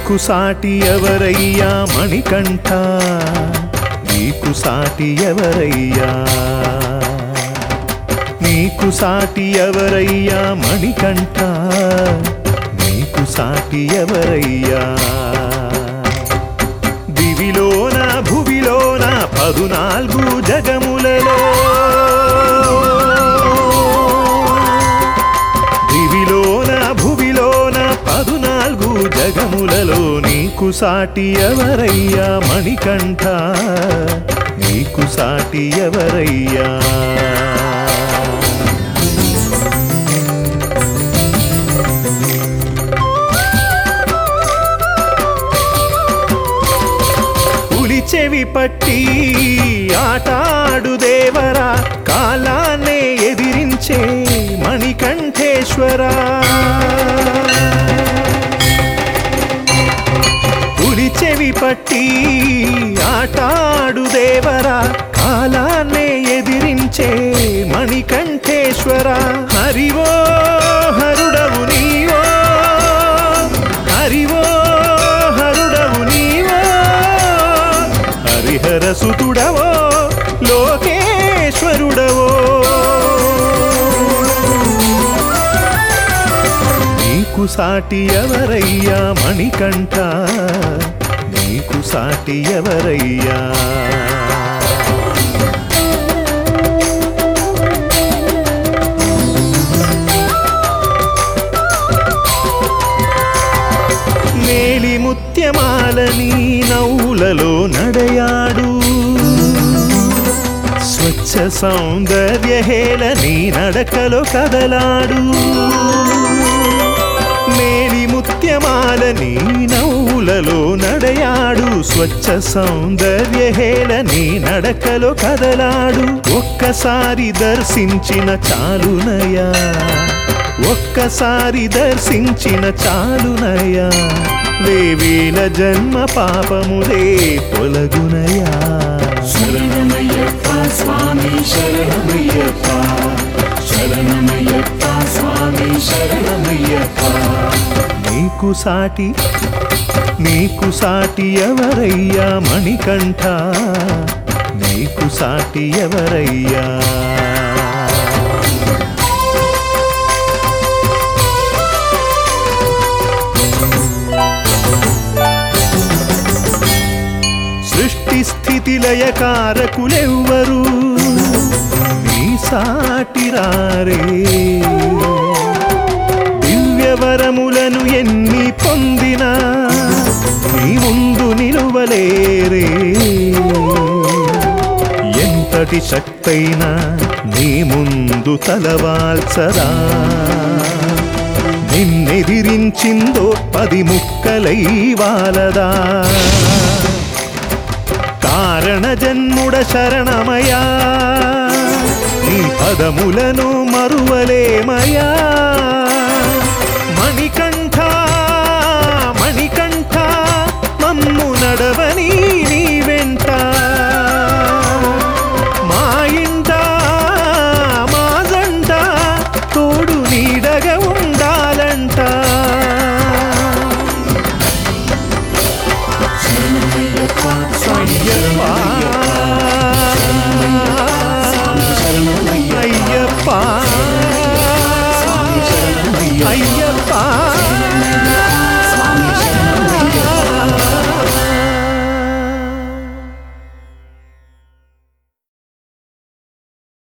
నీకు సాటి ఎవరయ్యా మణికంఠ నీకు సాటి ఎవరయ్యా నీకు సాటి ఎవరయ్యా మణికంఠ నీకు సాటి ఎవరయ్యా దివిలోన భువిలోన పదునాలుగు జగములలో దివిలోన భువిలోన పదునాలుగు జగములలో నీకు సాటి ఎవరయ్యా మణికంఠ నీకు సాటి ఎవరయ్యా పులి చెవి పట్టి ఆటాడు దేవరా కాలాన్నే ఎదిరించే మణికంఠేశ్వరా పులి చెవి పట్టి ఆటాడు దేవరా కాలాన్నే ఎదిరించే మణికంఠేశ్వర హరివో హరుడవు నీవో హరివో హరుడవు నీవో హరిహర సుతుడవో లోకేశ్వరుడవో నీకు సాటి ఎవరయ్యా మణికంఠ నీకు సాటి ఎవరయ్యా మేలి ముత్యమాలని నవ్వులలో నడయాడు స్వచ్ఛ సౌందర్య హేళ నీ నడకలో కదలాడు మేలి ముత్యమాల నీ నవ్వులలో నడయాడు స్వచ్ఛ సౌందర్య హేళ నీ నడకలో కదలాడు ఒక్కసారి దర్శించిన చాలునయా ఒక్కసారి దర్శించిన చాలునయా వేవేల జన్మ పాపములే పొలగునయా శరణమయ్యప్ప స్వామి శరణమయ్యప్ప శరణమయ్యప్ప స్వామి శరణమయ్యప్ప నీకు సాటి నీకు సాటి ఎవరయ్యా మణికంఠ నీకు సాటి ఎవరయ్యా సృష్టి స్థితి లయకారకులెవ్వరు నీ సాటి రారే దివ్యవరములను ఎన్ని పొందినా నీ ముందు నిలువలేరే ఎంతటి శక్తైనా నీ ముందు తలవాల్చరా నిన్నెదిరించిందో పది ముక్కలై వాలదా కారణ జన్ముడ శరణమయా నీ పదములను మరువలేమయా మణికంఠ మణికంఠ మమ్ము నడవని నీ వెంట మా ఇంట మా జంట తోడు నీడగా ఉండాలంట శరణమయ్యప్ప స్వామి అయ్యప్ప శరణమయ్యప్ప అయ్యప్ప